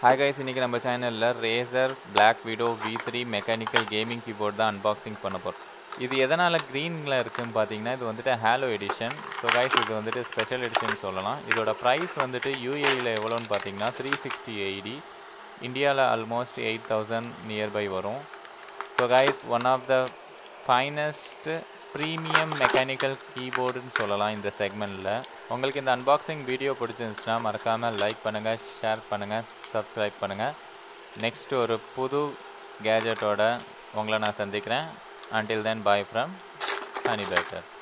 hi guys இன்றைக்கி நம்ம சேனலில் Razer Black Widow V three mechanical gaming keyboard தான் அன்பாக்சிங் பண்ண போகிறோம் இது எதனால் க்ரீனில் இருக்குன்னு பார்த்தீங்கன்னா இது வந்துட்டு ஹேலோ எடிஷன் ஸோ கைஸ் இது வந்துட்டு ஸ்பெஷல் எடிஷன் சொல்லலாம் இதோட ப்ரைஸ் வந்துட்டு யூஏயில் எவ்வளோன்னு பார்த்தீங்கன்னா த்ரீ சிக்ஸ்டி எயிட்டி இந்தியாவில் ஆல்மோஸ்ட் எயிட் தௌசண்ட் நியர்பை வரும் so guys one of the finest premium mechanical கீபோர்டுன்னு சொல்லலாம் இந்த செக்மெண்ட்டில் உங்களுக்கு இந்த அன்பாக்சிங் வீடியோ பிடிச்சிருந்துச்சுன்னா மறக்காமல் லைக் பண்ணுங்கள் ஷேர் பண்ணுங்கள் சப்ஸ்கிரைப் பண்ணுங்கள் நெக்ஸ்ட் ஒரு புது கேஜெட்டோட உங்களை நான் சந்திக்கிறேன் until then bye from Honey Baker